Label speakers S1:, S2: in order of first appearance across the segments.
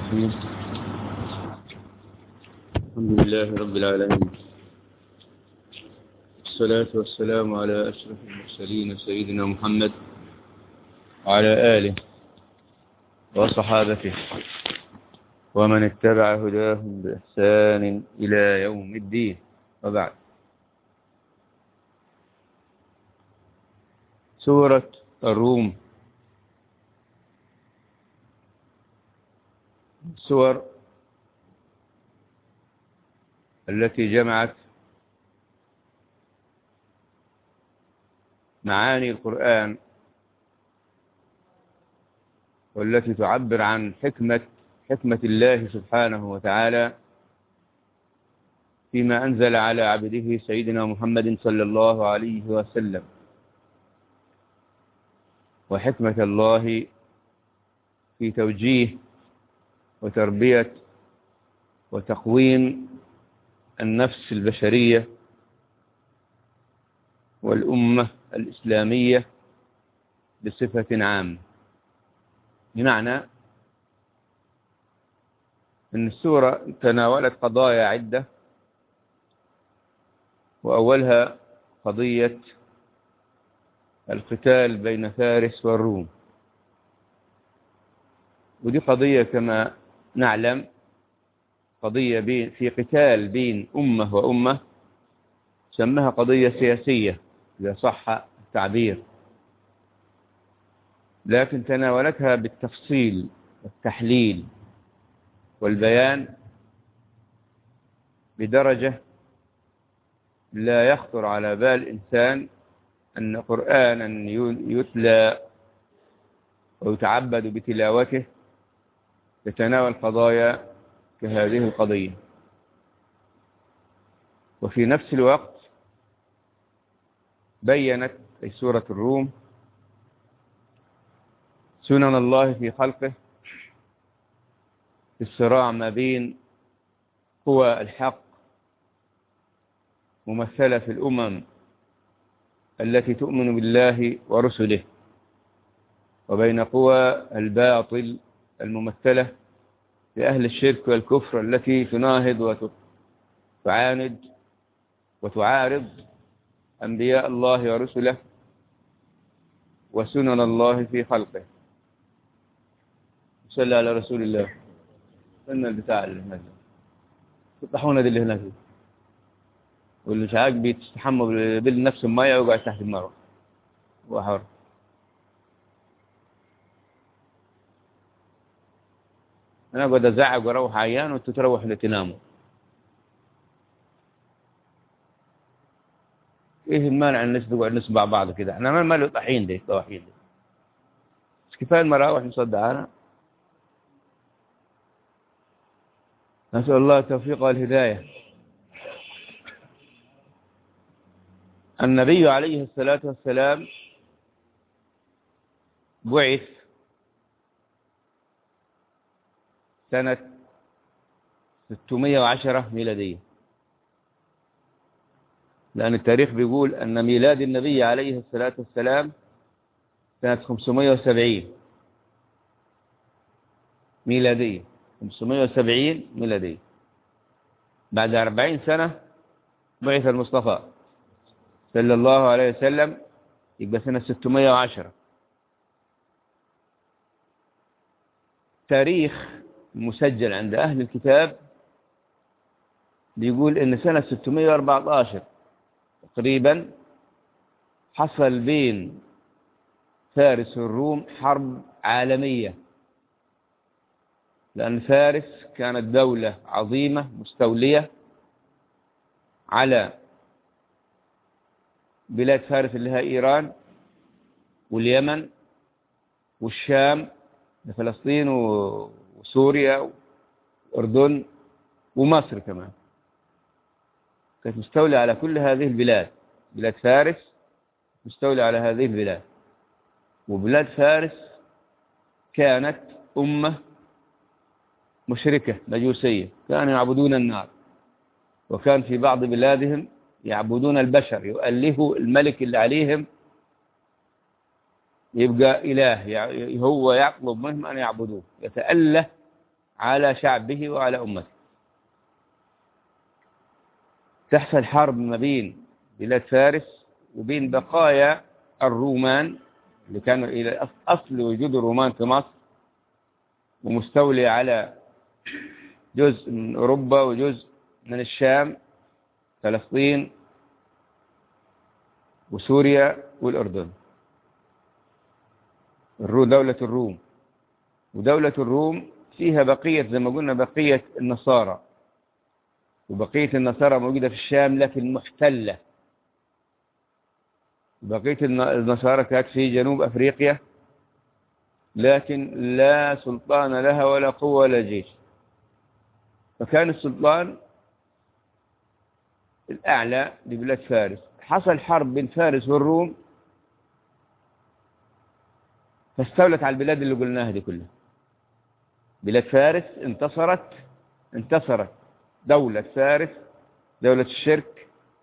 S1: الرحيم الحمد لله رب العالمين والصلاة والسلام على أشرف المرسلين سيدنا محمد وعلى آله وصحابته ومن اتبع هداهم بإحسان إلى يوم الدين وبعد سورة الروم السور التي جمعت معاني القرآن والتي تعبر عن حكمة حكمة الله سبحانه وتعالى فيما أنزل على عبده سيدنا محمد صلى الله عليه وسلم وحكمة الله في توجيه وتربية وتقويم النفس البشرية والأمة الإسلامية بصفة عامة بمعنى أن السورة تناولت قضايا عدة وأولها قضية القتال بين فارس والروم ودي قضية كما نعلم قضية بين في قتال بين أمة وأمة سمها قضية سياسية إذا صح التعبير لكن تناولتها بالتفصيل والتحليل والبيان بدرجة لا يخطر على بال إنسان أن قرآنا يتلى ويتعبد بتلاوته يتناول قضايا كهذه القضية وفي نفس الوقت بينت أي سورة الروم سنن الله في خلقه في الصراع ما بين قوى الحق ممثلة في الأمم التي تؤمن بالله ورسله وبين قوى الباطل الممثلة لأهل الشرك والكفر التي تناهض وتعاند وتعارض أنبياء الله ورسله وسنن الله في خلقه صلى على رسول الله سنة البتاع اللي هناك تطحونا دي اللي هناك واللي مش عاجبي تستحمى بالنفس المية ويقعد تحت المروة وحر انا اقعد ازعق واروح عيان وانتوا تروحوا تناموا ايه المانع الناس تقعد نسمع بعض كده احنا ما ماله طحين دي طواحين دي بس كفايه المراوح نصدعنا نسأل الله التوفيق والهداية النبي عليه الصلاة والسلام بعث سنة 610 ميلادية لأن التاريخ بيقول أن ميلاد النبي عليه الصلاة والسلام سنة 570 ميلادية 570 ميلادية بعد 40 سنة بعث المصطفى صلى الله عليه وسلم يبقى سنة 610 تاريخ مسجل عند أهل الكتاب بيقول إن سنة 614 تقريبا حصل بين فارس والروم حرب عالمية لأن فارس كانت دولة عظيمة مستولية على بلاد فارس اللي هي إيران واليمن والشام فلسطين وسوريا والأردن ومصر كمان كانت مستولى على كل هذه البلاد بلاد فارس مستولى على هذه البلاد وبلاد فارس كانت أمة مشركة مجوسية كانوا يعبدون النار وكان في بعض بلادهم يعبدون البشر يؤلهوا الملك اللي عليهم يبقى إله هو يطلب منهم أن يعبدوه يتأله على شعبه وعلى أمته تحصل حرب ما بين بلاد فارس وبين بقايا الرومان اللي كانوا إلى أصل وجود الرومان في مصر ومستولي على جزء من أوروبا وجزء من الشام فلسطين وسوريا والأردن الرو دولة الروم ودولة الروم فيها بقية زي ما قلنا بقية النصارى وبقية النصارى موجودة في الشام لكن محتلة بقية النصارى كانت في جنوب أفريقيا لكن لا سلطان لها ولا قوة ولا جيش فكان السلطان الأعلى لبلاد فارس حصل حرب بين فارس والروم فاستولت على البلاد اللي قلناها دي كلها بلاد فارس انتصرت انتصرت دولة فارس دولة الشرك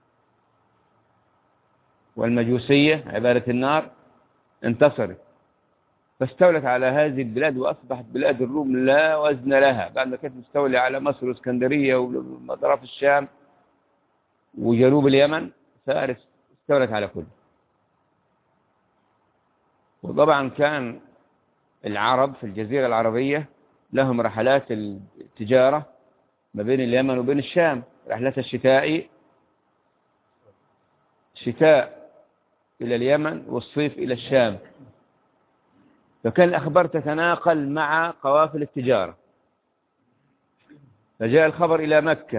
S1: والمجوسية عبادة النار انتصرت فاستولت على هذه البلاد وأصبحت بلاد الروم لا وزن لها بعد ما كانت مستولية على مصر واسكندرية ومطرف الشام وجنوب اليمن فارس استولت على كله وطبعا كان العرب في الجزيرة العربية لهم رحلات التجارة ما بين اليمن وبين الشام رحلات الشتاء شتاء إلى اليمن والصيف إلى الشام فكان الأخبار تتناقل مع قوافل التجارة فجاء الخبر إلى مكة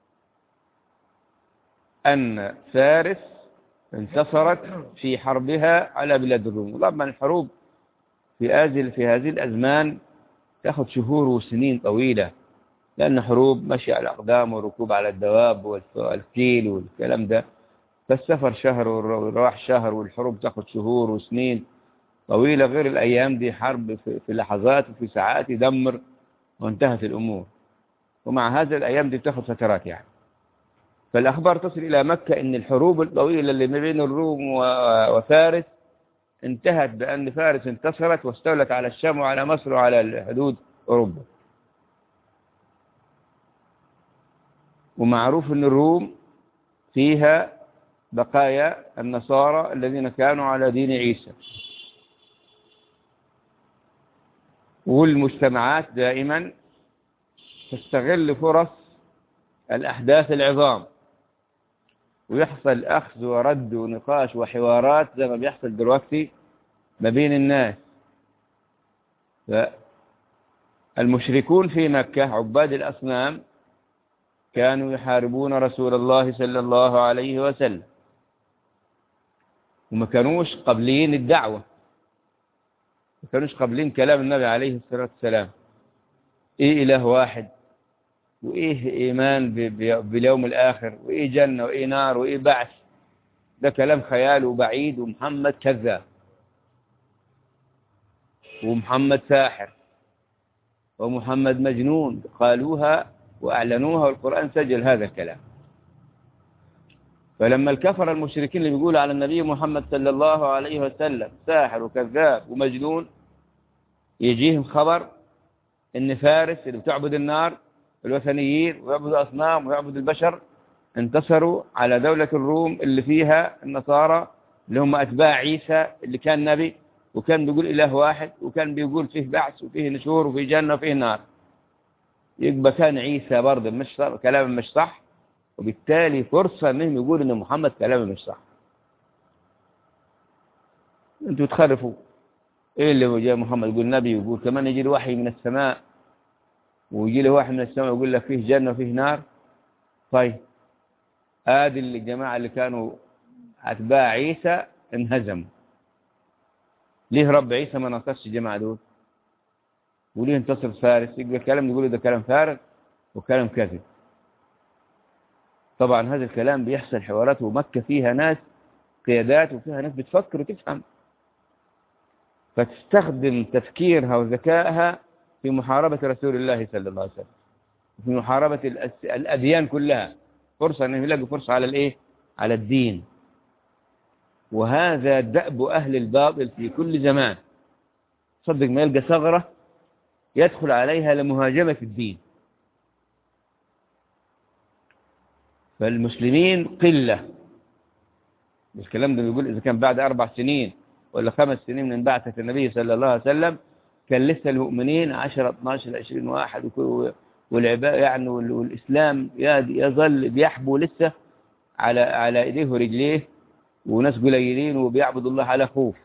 S1: أن فارس انتصرت في حربها على بلاد الروم وطبعا الحروب في هذه في هذه الأزمان تأخذ شهور وسنين طويلة لأن حروب مشي على الأقدام وركوب على الدواب والفيل والكلام ده فالسفر شهر والرواح شهر والحروب تأخذ شهور وسنين طويلة غير الأيام دي حرب في لحظات وفي ساعات يدمر وانتهت الأمور ومع هذا الأيام دي بتاخذ فترات يعني فالأخبار تصل إلى مكة أن الحروب الطويلة اللي ما بين الروم وفارس انتهت بأن فارس انتصرت واستولت على الشام وعلى مصر وعلى حدود أوروبا ومعروف أن الروم فيها بقايا النصارى الذين كانوا على دين عيسى والمجتمعات دائما تستغل فرص الأحداث العظام ويحصل أخذ ورد ونقاش وحوارات زي ما بيحصل دلوقتي ما بين الناس المشركون في مكة عباد الأصنام كانوا يحاربون رسول الله صلى الله عليه وسلم وما كانوش قبلين الدعوة ما كانوش قبلين كلام النبي عليه الصلاة والسلام إيه إله واحد وإيه إيمان باليوم الآخر وإيه جنة وإيه نار وإيه بعث ده كلام خيال وبعيد ومحمد كذاب ومحمد ساحر ومحمد مجنون قالوها وأعلنوها والقرآن سجل هذا الكلام فلما الكفر المشركين اللي بيقولوا على النبي محمد صلى الله عليه وسلم ساحر وكذاب ومجنون يجيهم خبر ان فارس اللي بتعبد النار الوثنيين ويعبدوا أصنام ويعبدوا البشر انتصروا على دولة الروم اللي فيها النصارى اللي هم أتباع عيسى اللي كان نبي وكان بيقول إله واحد وكان بيقول فيه بعث وفيه نشور وفيه جنة وفيه نار يبقى كان عيسى برضه مش صح كلامه مش صح وبالتالي فرصة انهم يقولوا ان محمد كلامه مش صح انتوا تخرفوا ايه اللي جاء محمد يقول نبي ويقول كمان يجي الوحي من السماء ويجي له واحد من السماء يقول لك فيه جنة وفيه نار طيب ادي الجماعة اللي كانوا اتباع عيسى انهزموا ليه رب عيسى ما نصرش الجماعة دول وليه انتصر فارس يبقى الكلام يقولوا ده كلام فارغ وكلام كذب طبعا هذا الكلام بيحصل حوارات ومكة فيها ناس قيادات وفيها ناس بتفكر وتفهم فتستخدم تفكيرها وذكائها في محاربة رسول الله صلى الله عليه وسلم في محاربة الأديان كلها فرصة أنهم يلاقوا فرصة على الإيه؟ على الدين وهذا دأب أهل الباطل في كل زمان صدق ما يلقى ثغرة يدخل عليها لمهاجمة الدين فالمسلمين قلة الكلام ده بيقول إذا كان بعد أربع سنين ولا خمس سنين من بعثة النبي صلى الله عليه وسلم كان لسه المؤمنين 10 12 20 واحد والعباء يعني والإسلام يظل بيحبو لسه على على ايديه ورجليه وناس قليلين وبيعبدوا الله على خوف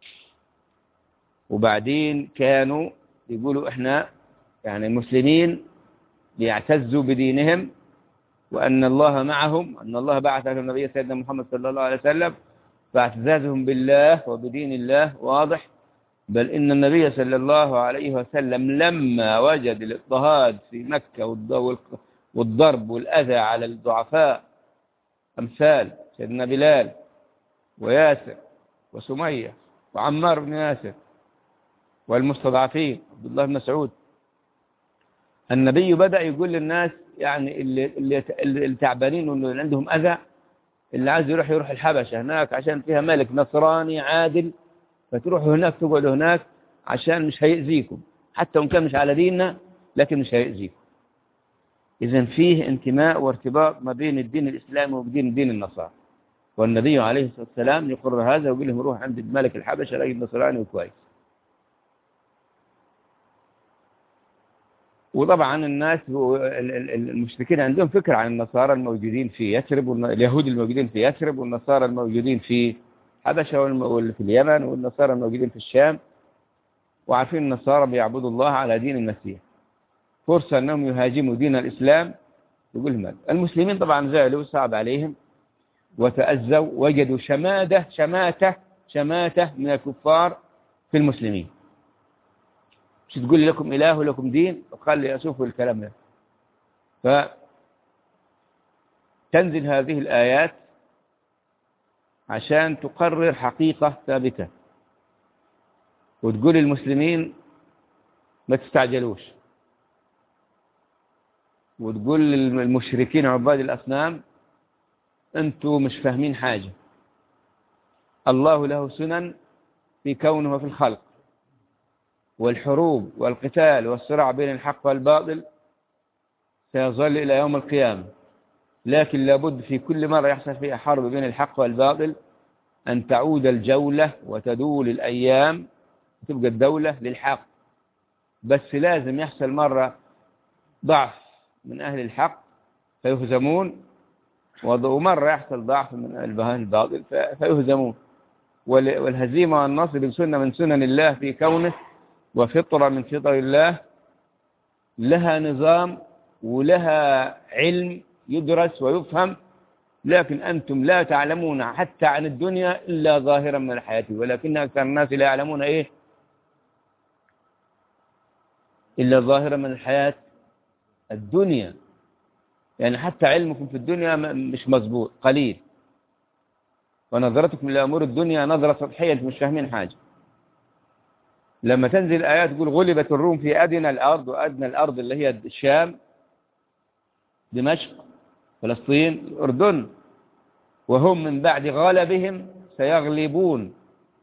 S1: وبعدين كانوا يقولوا احنا يعني المسلمين بيعتزوا بدينهم وأن الله معهم أن الله بعث النبي سيدنا محمد صلى الله عليه وسلم فاعتزازهم بالله وبدين الله واضح بل إن النبي صلى الله عليه وسلم لما وجد الاضطهاد في مكة والضرب والأذى على الضعفاء أمثال سيدنا بلال وياسر وسمية وعمار بن ياسر والمستضعفين عبد الله بن مسعود النبي بدأ يقول للناس يعني اللي, اللي, اللي تعبانين واللي عندهم أذى اللي عايز يروح يروح الحبشة هناك عشان فيها ملك نصراني عادل فتروحوا هناك تقعدوا هناك عشان مش هيأذيكم حتى وإن كان مش على ديننا لكن مش هيأذيكم إذا فيه انتماء وارتباط ما بين الدين الإسلامي وبين دين النصارى والنبي عليه الصلاة والسلام يقرر هذا ويقول لهم روح عند الملك الحبشة لاقي النصراني وكويس وطبعا الناس المشركين عندهم فكرة عن النصارى الموجودين في يثرب واليهود الموجودين في يثرب والنصارى الموجودين في حبشة واللي في اليمن والنصارى الموجودين في الشام وعارفين النصارى بيعبدوا الله على دين المسيح فرصة أنهم يهاجموا دين الإسلام يقول لهم المسلمين طبعا زعلوا صعب عليهم وتأذوا وجدوا شمادة شماتة شماتة من الكفار في المسلمين مش تقول لي لكم إله ولكم دين وقال لي أشوف الكلام ده فتنزل هذه الآيات عشان تقرر حقيقة ثابتة وتقول للمسلمين ما تستعجلوش وتقول للمشركين عباد الأصنام أنتوا مش فاهمين حاجة الله له سنن في كونه وفي الخلق والحروب والقتال والصراع بين الحق والباطل سيظل إلى يوم القيامة لكن لابد في كل مرة يحصل فيها حرب بين الحق والباطل أن تعود الجولة وتدول الأيام وتبقى الدولة للحق بس لازم يحصل مرة ضعف من أهل الحق فيهزمون ومرة يحصل ضعف من أهل الباطل فيهزمون والهزيمة والنصر سنة من سنن الله في كونه وفطرة من فطر الله لها نظام ولها علم يدرس ويفهم لكن أنتم لا تعلمون حتى عن الدنيا إلا ظاهرا من الحياة ولكن أكثر الناس لا يعلمون إيه إلا ظاهرا من الحياة الدنيا يعني حتى علمكم في الدنيا مش مظبوط قليل ونظرتكم لأمور الدنيا نظرة سطحية مش فاهمين حاجة لما تنزل الآيات تقول غلبت الروم في أدنى الأرض وأدنى الأرض اللي هي الشام دمشق فلسطين الأردن وهم من بعد غلبهم سيغلبون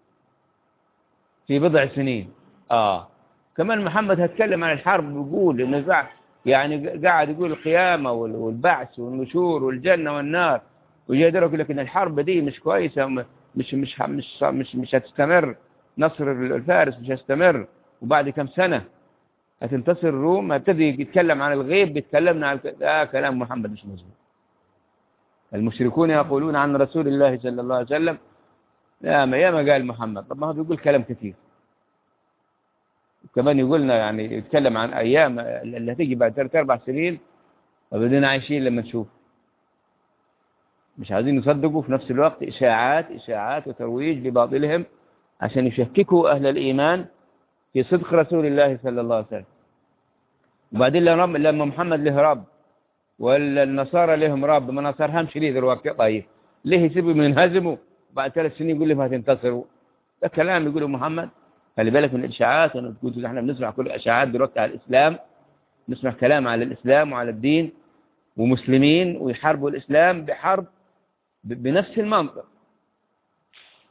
S1: في بضع سنين آه كمان محمد هتكلم عن الحرب بيقول إنه يعني قاعد يقول القيامة والبعث والنشور والجنة والنار وجاي يقول لك إن الحرب دي مش كويسة مش مش مش مش, مش هتستمر نصر الفارس مش هيستمر وبعد كم سنة هتنتصر الروم هبتدي يتكلم عن الغيب بيتكلمنا عن ده كلام محمد مش مظبوط المشركون يقولون عن رسول الله صلى الله عليه وسلم يا ما يا ما قال محمد طب ما هو بيقول كلام كثير وكمان يقولنا يعني يتكلم عن أيام اللي هتيجي بعد ثلاث أربع سنين وبدنا عايشين لما نشوف مش عايزين نصدقوا في نفس الوقت إشاعات إشاعات وترويج لباطلهم عشان يشككوا أهل الإيمان في صدق رسول الله صلى الله عليه وسلم وبعدين لما محمد له رب ولا النصارى لهم رب ما نصرهمش ليه دلوقتي طيب ليه يسيبوا ينهزموا بعد ثلاث سنين يقول لهم هتنتصروا ده كلام يقوله محمد خلي بالك من الاشاعات انا قلت احنا بنسمع كل الاشاعات دلوقتي على الاسلام نسمع كلام على الاسلام وعلى الدين ومسلمين ويحاربوا الاسلام بحرب بنفس المنطق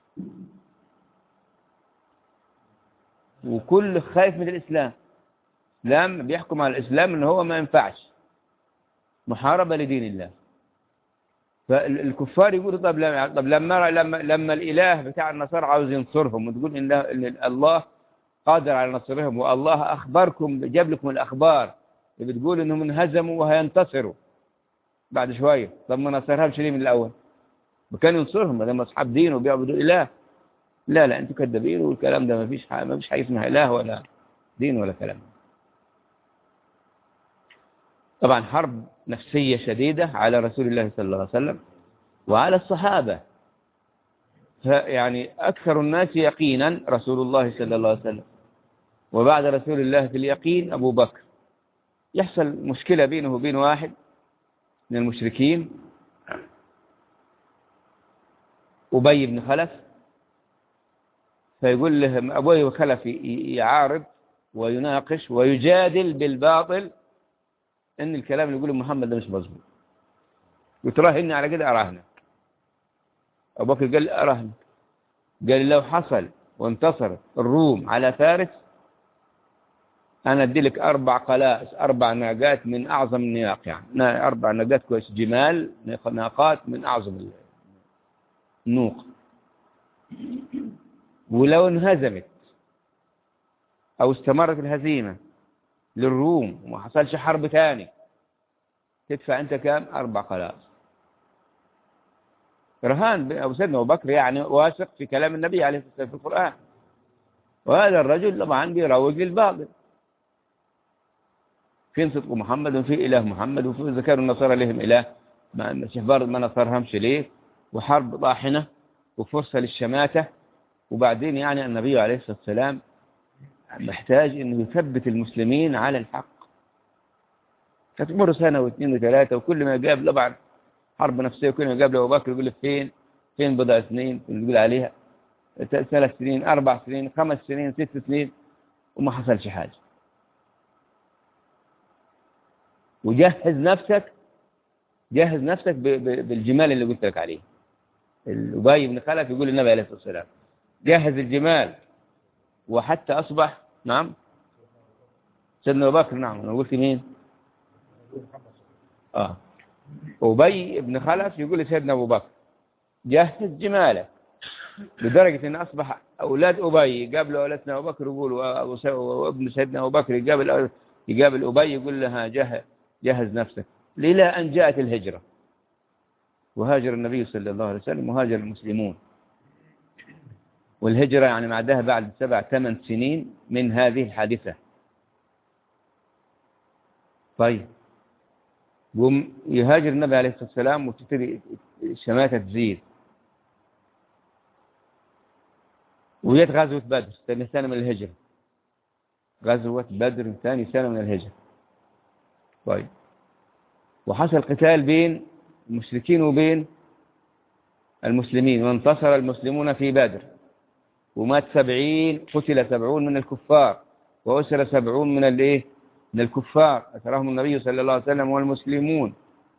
S1: وكل خايف من الإسلام الإسلام بيحكم على الإسلام إن هو ما ينفعش محاربة لدين الله فالكفار يقولوا طب لما طب لما لما لما الاله بتاع النصارى عاوز ينصرهم وتقول ان ان الله قادر على نصرهم والله اخبركم جاب لكم الاخبار اللي بتقول انهم انهزموا وهينتصروا بعد شويه طب ما نصرهمش ليه من الاول؟ كان ينصرهم ما دام اصحاب دين وبيعبدوا اله لا لا انتوا كذابين والكلام ده ما فيش ما فيش حاجه اسمها اله ولا دين ولا كلام طبعا حرب نفسية شديدة على رسول الله صلى الله عليه وسلم وعلى الصحابة يعني أكثر الناس يقينا رسول الله صلى الله عليه وسلم وبعد رسول الله في اليقين أبو بكر يحصل مشكلة بينه وبين واحد من المشركين أبي بن خلف فيقول له أبوي وخلف يعارض ويناقش ويجادل بالباطل ان الكلام اللي يقوله محمد ده مش مظبوط وتراهني على كده اراهنك ابو بكر قال لي اراهنك قال لي لو حصل وانتصر الروم على فارس انا ادي لك اربع قلائس اربع ناقات من اعظم النياق يعني اربع ناقات كويس جمال ناقات من اعظم النوق ولو انهزمت او استمرت الهزيمه للروم وما حصلش حرب تاني تدفع انت كام اربع قلاص رهان ابو سيدنا ابو بكر يعني واثق في كلام النبي عليه الصلاه والسلام في القران وهذا الرجل طبعا بيروج للباطل فين صدق محمد وفي اله محمد وفي ذكر النصارى لهم اله ما المسيح برضه ما نصرهمش ليه وحرب طاحنه وفرصه للشماته وبعدين يعني النبي عليه الصلاه والسلام محتاج انه يثبت المسلمين على الحق فتمر سنة واثنين وثلاثة وكل ما يقابل طبعا حرب نفسية وكل ما يقابل أبو بكر يقول له فين فين بضع سنين اللي يقول عليها ثلاث سنين أربع سنين خمس سنين ست سنين وما حصلش حاجة وجهز نفسك جهز نفسك بالجمال اللي قلت لك عليه الأبي بن خلف يقول للنبي عليه الصلاة والسلام جهز الجمال وحتى أصبح نعم سيدنا أبو بكر نعم أنا قلت مين آه أبي بن خلف يقول لسيدنا أبو بكر جهز جمالك لدرجة أن أصبح أولاد أبي يقابلوا أولادنا أبو بكر يقولوا وابن سيدنا أبو بكر يقابل يقابل أبي يقول لها جهز, جهز نفسك إلى أن جاءت الهجرة وهاجر النبي صلى الله عليه وسلم وهاجر المسلمون والهجرة يعني بعدها بعد سبع ثمان سنين من هذه الحادثة طيب قوم يهاجر النبي عليه الصلاة والسلام وتبتدي الشماتة تزيد وجت غزوة بدر ثاني سنة من الهجرة غزوة بدر ثاني سنة من الهجرة طيب وحصل قتال بين المشركين وبين المسلمين وانتصر المسلمون في بدر ومات سبعين قتل سبعون من الكفار وأسر سبعون من الايه من الكفار أسرهم النبي صلى الله عليه وسلم والمسلمون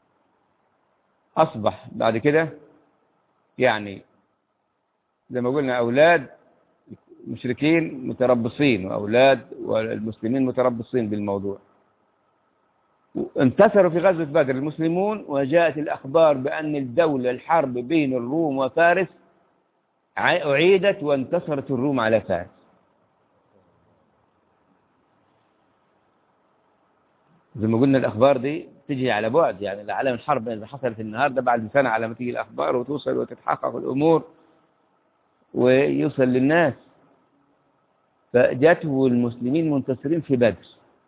S1: أصبح بعد كده يعني زي ما قلنا أولاد مشركين متربصين وأولاد والمسلمين متربصين بالموضوع انتصروا في غزوة بدر المسلمون وجاءت الأخبار بأن الدولة الحرب بين الروم وفارس أعيدت وانتصرت الروم على فارس زي ما قلنا الأخبار دي تجي على بعد يعني العالم الحرب إذا حصلت النهاردة بعد سنة على ما تيجي الأخبار وتوصل وتتحقق الأمور ويوصل للناس فجاته المسلمين منتصرين في بدر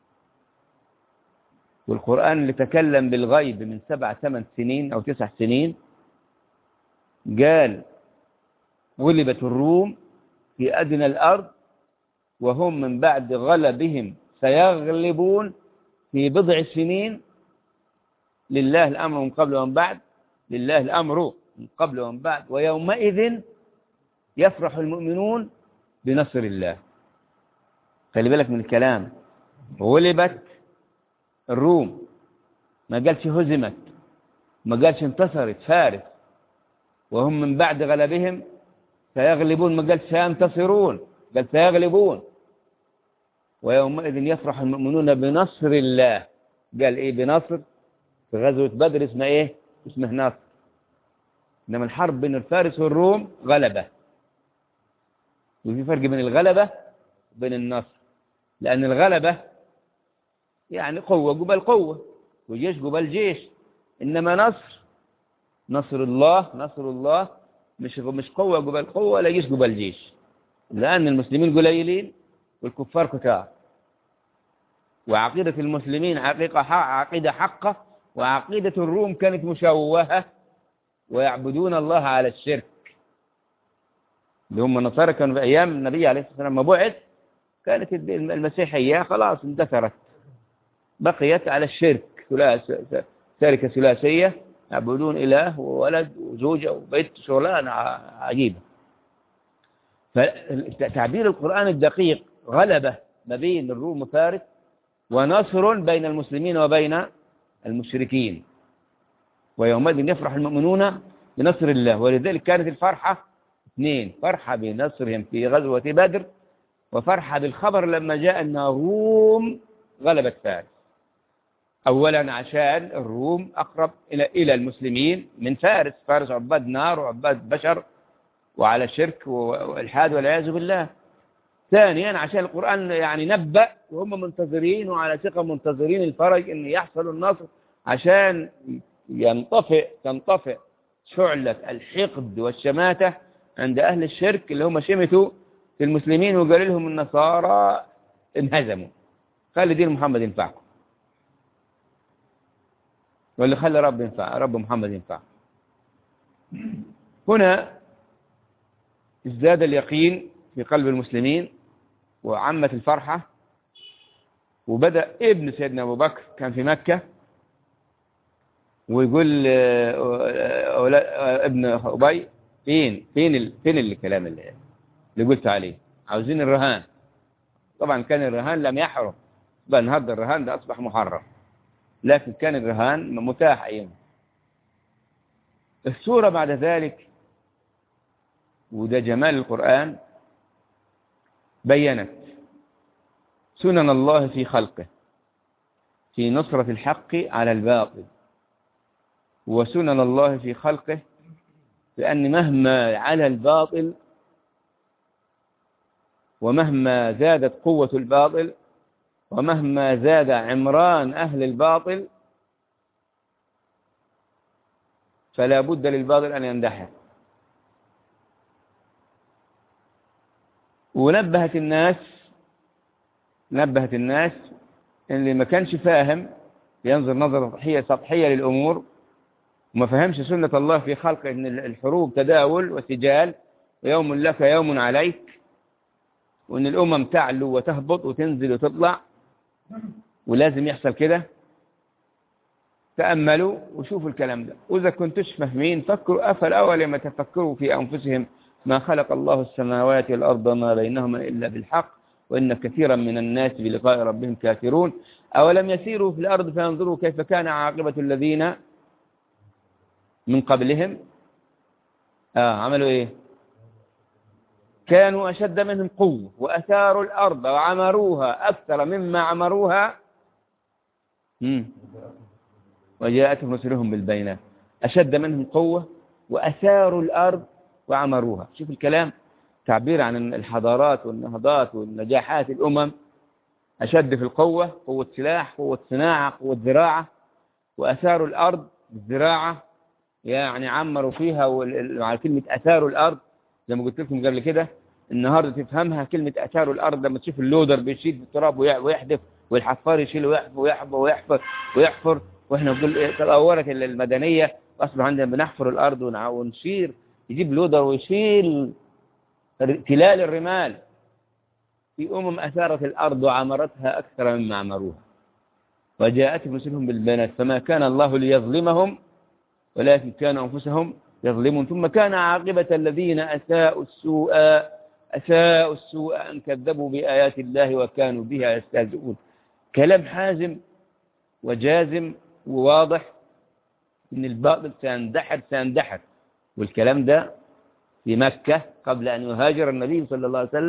S1: والقرآن اللي تكلم بالغيب من سبع ثمان سنين أو تسع سنين قال غلبت الروم في أدنى الأرض وهم من بعد غلبهم سيغلبون في بضع سنين لله الأمر من قبل ومن بعد لله الأمر من قبل ومن بعد ويومئذ يفرح المؤمنون بنصر الله خلي بالك من الكلام غلبت الروم ما قالش هزمت ما قالش انتصرت فارس وهم من بعد غلبهم سيغلبون ما قال سينتصرون قال سيغلبون ويومئذ يفرح المؤمنون بنصر الله قال إيه بنصر في غزوة بدر اسمه إيه اسمه نصر إنما الحرب بين الفارس والروم غلبة وفي فرق بين الغلبة وبين النصر لأن الغلبة يعني قوة قبل قوة وجيش قبل جيش إنما نصر نصر الله نصر الله مش مش قوة قبل قوة ولا جيش قبل جيش لأن المسلمين قليلين والكفار كتار وعقيدة المسلمين عقيدة حق عقيدة حقة وعقيدة الروم كانت مشوهة ويعبدون الله على الشرك اللي هم النصارى كانوا في أيام النبي عليه الصلاة والسلام ما بعث كانت المسيحية خلاص اندثرت بقيت على الشرك ثلاث تاركة ثلاثية يعبدون إله وولد وزوجة وبيت شغلانة عجيبة فتعبير القرآن الدقيق غلبة ما بين الروم وفارس ونصر بين المسلمين وبين المشركين ويومئذ يفرح المؤمنون بنصر الله ولذلك كانت الفرحة اثنين فرحة بنصرهم في غزوة بدر وفرحة بالخبر لما جاء أن الروم غلبت فارس أولا عشان الروم أقرب إلى إلى المسلمين من فارس فارس عباد نار وعباد بشر وعلى شرك والحاد والعياذ بالله ثانيا عشان القرآن يعني نبأ وهم منتظرين وعلى ثقة منتظرين الفرج أن يحصل النصر عشان ينطفئ تنطفئ شعلة الحقد والشماتة عند أهل الشرك اللي هم شمتوا في المسلمين وقال لهم النصارى انهزموا خلي دين محمد ينفعكم واللي خلى رب ينفع رب محمد ينفع هنا ازداد اليقين في قلب المسلمين وعمت الفرحة وبدأ ابن سيدنا أبو بكر كان في مكة ويقول ابن أبي فين فين فين الكلام اللي, اللي قلت عليه عاوزين الرهان طبعا كان الرهان لم يحرم بل هذا الرهان ده أصبح محرم لكن كان الرهان متاح أيام السورة بعد ذلك وده جمال القرآن بينت سنن الله في خلقه في نصرة الحق على الباطل وسنن الله في خلقه لأن مهما على الباطل ومهما زادت قوة الباطل ومهما زاد عمران أهل الباطل فلا بد للباطل أن يندحر ونبهت الناس نبهت الناس اللي ما كانش فاهم ينظر نظرة سطحية سطحية للأمور وما فهمش سنة الله في خلق ان الحروب تداول وسجال ويوم لك يوم عليك وان الأمم تعلو وتهبط وتنزل وتطلع ولازم يحصل كده تأملوا وشوفوا الكلام ده وإذا كنتش فاهمين فكروا أفل أول ما تفكروا في أنفسهم ما خلق الله السماوات والأرض ما بينهما إلا بالحق وإن كثيرا من الناس بلقاء ربهم كافرون أولم يسيروا في الأرض فينظروا كيف كان عاقبة الذين من قبلهم آه عملوا إيه كانوا أشد منهم قوة وأثاروا الأرض وعمروها أكثر مما عمروها وجاءتهم رسلهم بالبينات أشد منهم قوة وأثاروا الأرض وعمروها شوف الكلام تعبير عن الحضارات والنهضات والنجاحات الأمم أشد في القوة قوة سلاح قوة صناعة قوة زراعة وأثاروا الأرض بالزراعة يعني عمروا فيها على كلمة أثاروا الأرض زي ما قلت لكم قبل كده النهاردة تفهمها كلمة أثاروا الأرض لما تشوف اللودر بيشيل التراب ويحدف والحفار يشيل ويحفر ويحفر ويحفر ويحفر واحنا نقول تطورت المدنية أصبح عندنا بنحفر الأرض ونشير يجيب لودر ويشيل تلال الرمال في أمم أثارت الأرض وعمرتها أكثر مما عمروها وجاءتهم رسلهم بالبينات فما كان الله ليظلمهم ولكن كانوا أنفسهم يظلمون ثم كان عاقبة الذين أساءوا السوء أساءوا السوء أن كذبوا بآيات الله وكانوا بها يستهزئون كلام حازم وجازم وواضح إن الباطل سيندحر سيندحر والكلام ده في مكة قبل أن يهاجر النبي صلى الله عليه وسلم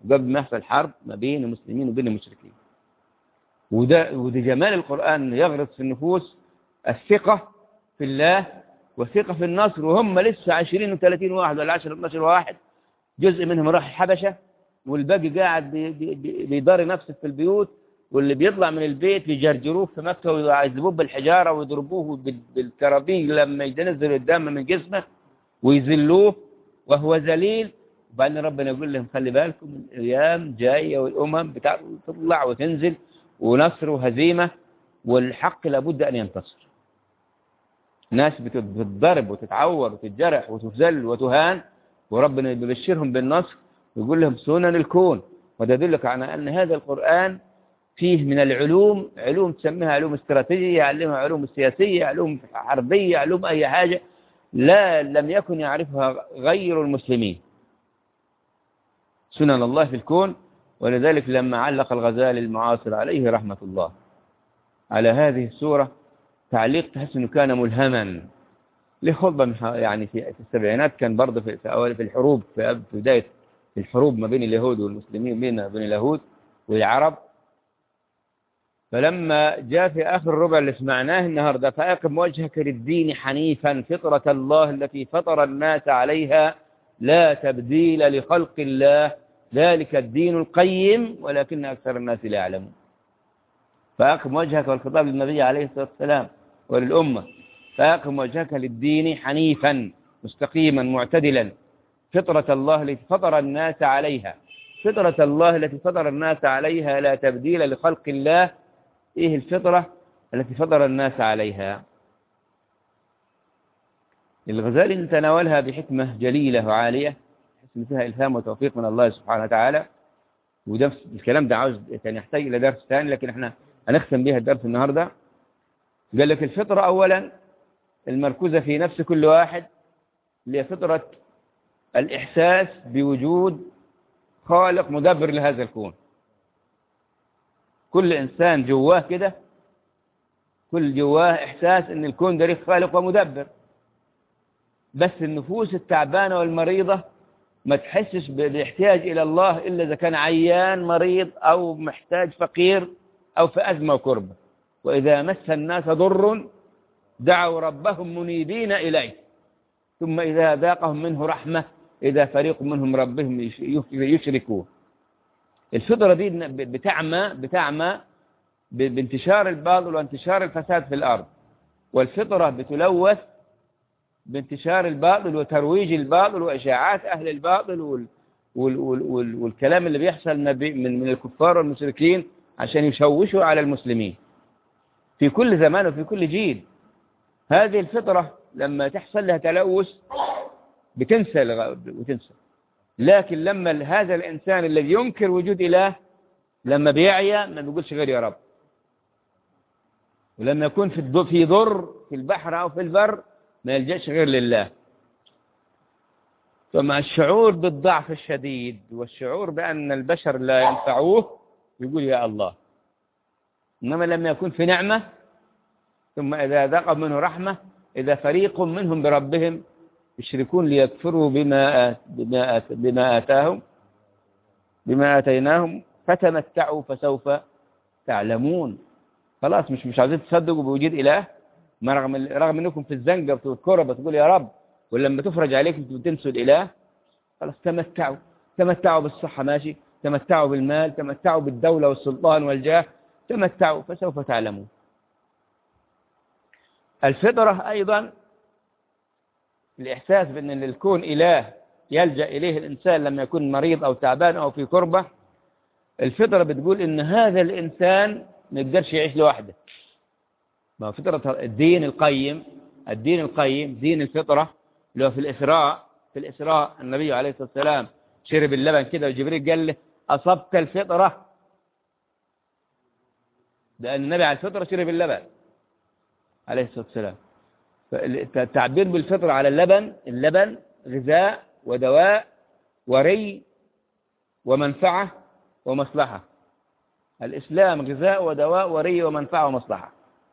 S1: قبل ما يحصل حرب ما بين المسلمين وبين المشركين وده, وده جمال القرآن يغرس في النفوس الثقة في الله والثقة في النصر وهم لسه 20 و30 واحد ولا 10 12 واحد جزء منهم راح الحبشة والباقي قاعد بي- بي- بي- بيضاري نفسه في البيوت واللي بيطلع من البيت يجرجروه في مكة ويعذبوه بالحجارة ويضربوه بال- بالكرابيج لما ينزل الدم من جسمه ويذلوه وهو ذليل وبعدين ربنا يقول لهم خلي بالكم الأيام جاية والأمم بتاع- تطلع وتنزل ونصر وهزيمة والحق لابد أن ينتصر ناس بت- بتتضرب وتتعور وتتجرح وتذل وتهان وربنا يبشرهم بالنصر ويقول لهم سنن الكون وده يدلك على أن هذا القرآن فيه من العلوم علوم تسميها علوم استراتيجية يعلمها علوم سياسية علوم حربية علوم أي حاجة لا لم يكن يعرفها غير المسلمين سنن الله في الكون ولذلك لما علق الغزالي المعاصر عليه رحمة الله على هذه السورة تعليق تحس أنه كان ملهما له خطبة من ح- يعني في في السبعينات كان برضه في في أول في الحروب في أب- في بداية الحروب ما بين اليهود والمسلمين بين بين اليهود والعرب فلما جاء في آخر الربع اللي سمعناه النهاردة فأقم وجهك للدين حنيفا فطرة الله التي فطر الناس عليها لا تبديل لخلق الله ذلك الدين القيم ولكن أكثر الناس لا يعلمون فأقم وجهك والخطاب للنبي عليه الصلاة والسلام وللأمة فأقم وجهك للدين حنيفا مستقيما معتدلا فطرة الله التي فطر الناس عليها فطرة الله التي فطر الناس عليها لا تبديل لخلق الله إيه الفطرة التي فطر الناس عليها الغزالي تناولها بحكمة جليلة وعالية حسن فيها إلهام وتوفيق من الله سبحانه وتعالى وده الكلام ده عاوز كان يحتاج إلى درس ثاني لكن احنا هنختم بها الدرس النهاردة قال لك الفطرة أولا المركوزة في نفس كل واحد اللي هي فطرة الإحساس بوجود خالق مدبر لهذا الكون كل إنسان جواه كده كل جواه إحساس أن الكون ده ليه خالق ومدبر بس النفوس التعبانة والمريضة ما تحسش بالاحتياج إلى الله إلا إذا كان عيان مريض أو محتاج فقير أو في أزمة وكربة وإذا مس الناس ضر دعوا ربهم منيبين إليه ثم إذا ذاقهم منه رحمة إذا فريق منهم ربهم يش- يشركون الفطرة دي بتعمى بتعمى ب- بانتشار الباطل وانتشار الفساد في الأرض والفطرة بتلوث بانتشار الباطل وترويج الباطل وإشاعات أهل الباطل وال وال وال وال والكلام اللي بيحصل ما بي- من من الكفار والمشركين عشان يشوشوا على المسلمين في كل زمان وفي كل جيل هذه الفطرة لما تحصل لها تلوث بتنسى الغ- وتنسى لكن لما ال- هذا الإنسان الذي ينكر وجود إله لما بيعيا ما بيقولش غير يا رب ولما يكون في الض- في ضر في البحر أو في البر ما يلجأش غير لله فمع الشعور بالضعف الشديد والشعور بأن البشر لا ينفعوه يقول يا الله إنما لما يكون في نعمة ثم إذا ذاق منه رحمة إذا فريق منهم بربهم يشركون ليكفروا بما آت بما, آت بما آتاهم بما آتيناهم فتمتعوا فسوف تعلمون خلاص مش مش عايزين تصدقوا بوجود إله ما رغم رغم انكم في الزنقه بتذكرها بتقول يا رب ولما تفرج عليكم بتنسوا الاله خلاص تمتعوا تمتعوا بالصحه ماشي تمتعوا بالمال تمتعوا بالدوله والسلطان والجاه تمتعوا فسوف تعلمون الفطره ايضا الاحساس بان الكون اله يلجا اليه الانسان لما يكون مريض او تعبان او في كربه الفطره بتقول ان هذا الانسان ما يقدرش يعيش لوحده ما هو فطرة الدين القيم الدين القيم دين الفطرة اللي هو في الإسراء في الإسراء النبي عليه الصلاة والسلام شرب اللبن كده وجبريل قال له أصبت الفطرة لأن النبي على الفطرة شرب اللبن عليه الصلاة والسلام فالتعبير بالفطرة على اللبن اللبن غذاء ودواء وري ومنفعة ومصلحة الإسلام غذاء ودواء وري ومنفعة ومصلحة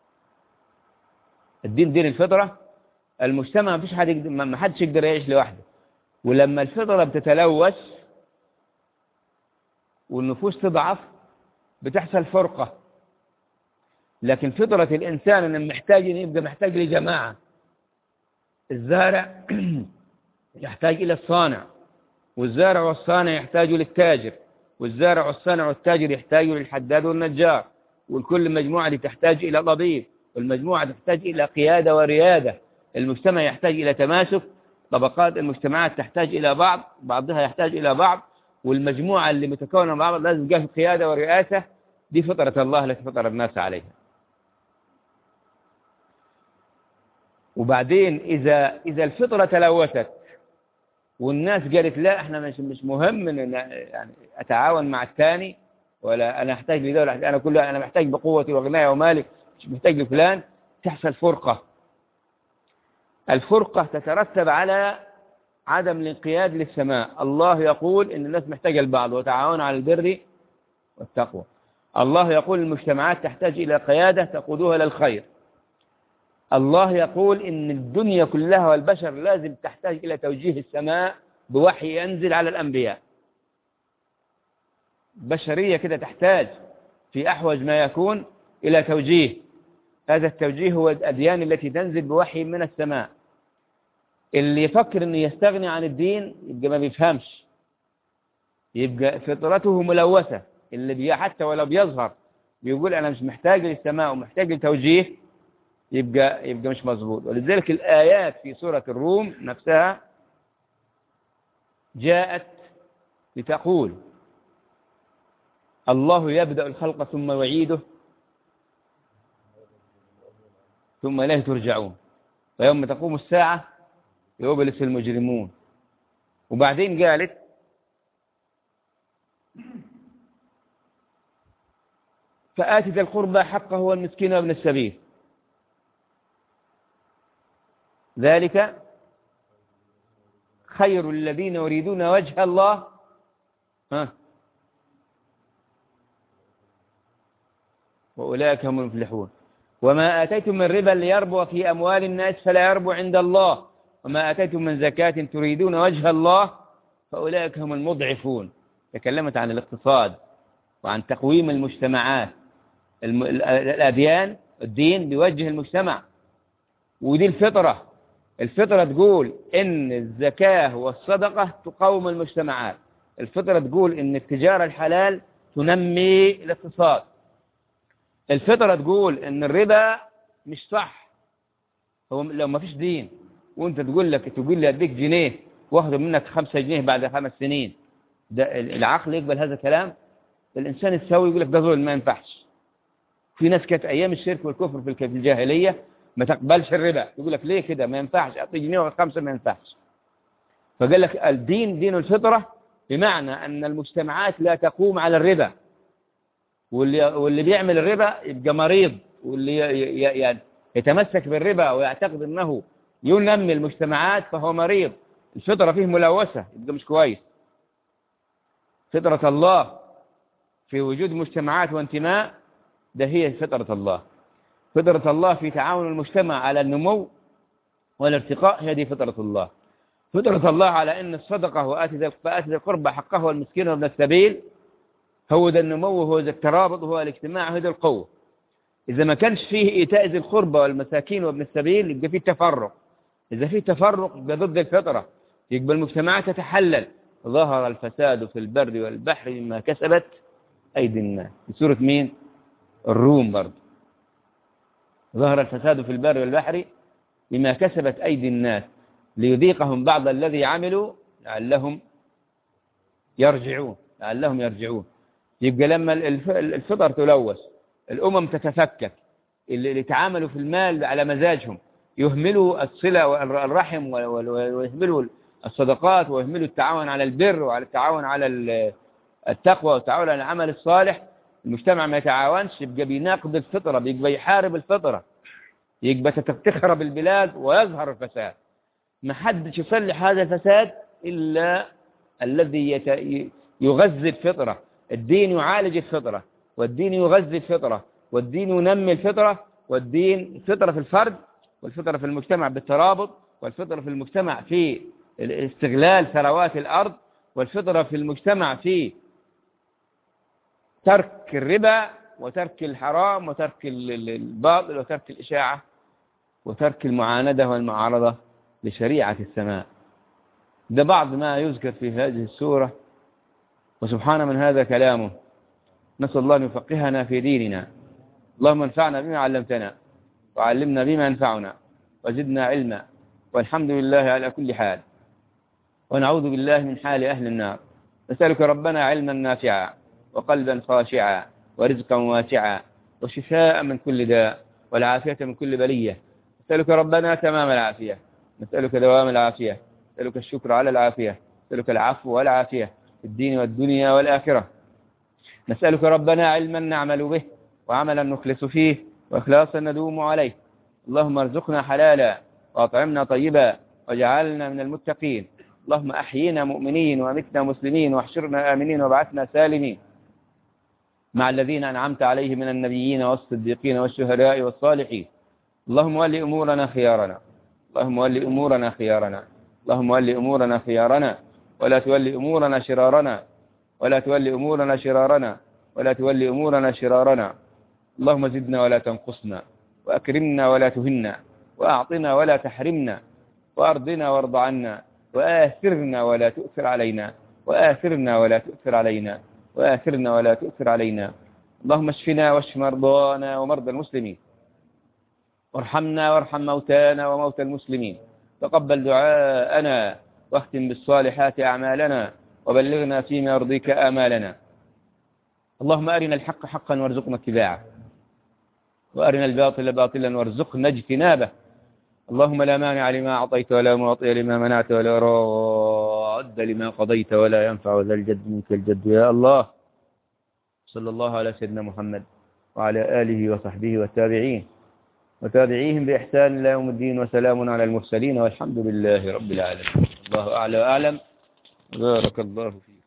S1: الدين دين الفطرة المجتمع ما فيش حد يقدر ما حدش يقدر يعيش لوحده ولما الفطرة بتتلوث والنفوس تضعف بتحصل فرقة لكن فطرة الإنسان أنه محتاج أن يبقى محتاج لجماعة الزارع يحتاج إلى الصانع والزارع والصانع يحتاج للتاجر والزارع والصانع والتاجر يحتاج للحداد والنجار والكل مجموعة دي تحتاج إلى طبيب والمجموعة تحتاج إلى قيادة وريادة المجتمع يحتاج إلى تماسك طبقات المجتمعات تحتاج إلى بعض بعضها يحتاج إلى بعض والمجموعة اللي متكونة مع بعض لازم تقف قيادة ورئاسة دي فطرة الله التي فطر الناس عليها وبعدين إذا إذا الفطرة تلوثت والناس قالت لا احنا مش مش مهم ان يعني اتعاون مع الثاني ولا انا احتاج لدولة انا كل انا محتاج بقوتي وغنايا ومالي مش محتاج لفلان تحصل فرقة الفرقة تترتب على عدم الانقياد للسماء الله يقول ان الناس محتاجة البعض وتعاون على البر والتقوى الله يقول المجتمعات تحتاج الى قيادة تقودها للخير الله يقول إن الدنيا كلها والبشر لازم تحتاج إلى توجيه السماء بوحي ينزل على الأنبياء بشرية كده تحتاج في أحوج ما يكون إلى توجيه هذا التوجيه هو الأديان التي تنزل بوحي من السماء اللي يفكر أنه يستغني عن الدين يبقى ما بيفهمش يبقى فطرته ملوثة اللي بي حتى ولو بيظهر بيقول أنا مش محتاج للسماء ومحتاج لتوجيه يبقى يبقى مش مظبوط ولذلك الآيات في سورة الروم نفسها جاءت لتقول الله يبدأ الخلق ثم يعيده ثم إليه ترجعون ويوم تقوم الساعة يبلس المجرمون وبعدين قالت فآت ذا القربى حقه والمسكين وابن السبيل ذلك خير الذين يريدون وجه الله ها وأولئك هم المفلحون وما آتيتم من ربا ليربو في أموال الناس فلا يربو عند الله وما آتيتم من زكاة تريدون وجه الله فأولئك هم المضعفون تكلمت عن الاقتصاد وعن تقويم المجتمعات الأديان الدين بيوجه المجتمع ودي الفطرة الفطرة تقول إن الزكاة والصدقة تقوم المجتمعات الفطرة تقول إن التجارة الحلال تنمي الاقتصاد الفطرة تقول إن الربا مش صح هو لو ما فيش دين وانت تقول لك تقول لي اديك جنيه واخذ منك خمسة جنيه بعد خمس سنين ده العقل يقبل هذا الكلام الإنسان السوي يقول لك ده ظلم ما ينفعش في ناس كانت أيام الشرك والكفر في الجاهلية ما تقبلش الربا يقول لك ليه كده ما ينفعش اعطي جنيه ولا خمسه ما ينفعش فقال لك الدين دين الفطره بمعنى ان المجتمعات لا تقوم على الربا واللي واللي بيعمل الربا يبقى مريض واللي يعني يتمسك بالربا ويعتقد انه ينمي المجتمعات فهو مريض الفطره فيه ملوثه يبقى مش كويس فطره الله في وجود مجتمعات وانتماء ده هي فطره الله فطرة الله في تعاون المجتمع على النمو والارتقاء هذه فطرة الله فطرة الله على أن الصدقة وآتي ذي القربى حقه والمسكين وابن السبيل هو ذا النمو وهو ذا الترابط وهو الاجتماع هذه القوة إذا ما كانش فيه إيتاء ذي القربى والمساكين وابن السبيل يبقى فيه تفرق إذا فيه تفرق يبقى ضد الفطرة يبقى المجتمعات تتحلل ظهر الفساد في البر والبحر مما كسبت أيدي الناس في سورة مين؟ الروم برضه ظهر الفساد في البر والبحر بما كسبت أيدي الناس ليذيقهم بعض الذي عملوا لعلهم يرجعون لعلهم يرجعون يبقى لما الفطر تلوث الأمم تتفكك اللي يتعاملوا في المال على مزاجهم يهملوا الصلة والرحم ويهملوا الصدقات ويهملوا التعاون على البر وعلى التعاون على التقوى والتعاون على العمل الصالح المجتمع ما يتعاونش يبقى بيناقض الفطرة بيبقى يحارب الفطرة يبقى تخرب البلاد ويظهر الفساد ما حدش يصلح هذا الفساد إلا الذي يت... يغذي الفطرة الدين يعالج الفطرة والدين يغذي الفطرة والدين ينمي الفطرة والدين الفطرة في الفرد والفطرة في المجتمع بالترابط والفطرة في المجتمع في استغلال ثروات الأرض والفطرة في المجتمع في ترك الربا وترك الحرام وترك الباطل وترك الإشاعة وترك المعاندة والمعارضة لشريعة السماء ده بعض ما يذكر في هذه السورة وسبحان من هذا كلامه نسأل الله أن يفقهنا في ديننا اللهم انفعنا بما علمتنا وعلمنا بما ينفعنا وزدنا علما والحمد لله على كل حال ونعوذ بالله من حال أهل النار نسألك ربنا علما نافعا وقلبا خاشعا ورزقا واسعا وشفاء من كل داء والعافية من كل بلية نسألك ربنا تمام العافية نسألك دوام العافية نسألك الشكر على العافية نسألك العفو والعافية في الدين والدنيا والآخرة نسألك ربنا علما نعمل به وعملا نخلص فيه وإخلاصا ندوم عليه اللهم ارزقنا حلالا وأطعمنا طيبا وجعلنا من المتقين اللهم أحيينا مؤمنين وأمتنا مسلمين واحشرنا آمنين وابعثنا سالمين مع الذين أنعمت عليهم من النبيين والصديقين والشهداء والصالحين اللهم ول أمورنا خيارنا اللهم ول أمورنا خيارنا اللهم ول أمورنا خيارنا ولا تولي أمورنا شرارنا ولا تولي أمورنا شرارنا ولا تولي أمورنا شرارنا اللهم زدنا ولا تنقصنا وأكرمنا ولا تهنا وأعطنا ولا تحرمنا وأرضنا وارض عنا وآثرنا ولا تؤثر علينا وآثرنا ولا تؤثر علينا وآثرنا ولا تؤثر علينا اللهم اشفنا واشف مرضانا ومرضى المسلمين وارحمنا وارحم موتانا وموتى المسلمين تقبل دعاءنا واختم بالصالحات أعمالنا وبلغنا فيما يرضيك آمالنا اللهم أرنا الحق حقا وارزقنا اتباعه وأرنا الباطل باطلا وارزقنا اجتنابه اللهم لا مانع لما أعطيت ولا معطي لما منعت ولا راد لما قضيت ولا ينفع ذا الجد منك الجد يا الله صلى الله على سيدنا محمد وعلى آله وصحبه والتابعين وتابعيهم بإحسان إلى يوم الدين وسلام على المرسلين والحمد لله رب العالمين الله أعلى وأعلم بارك الله فيك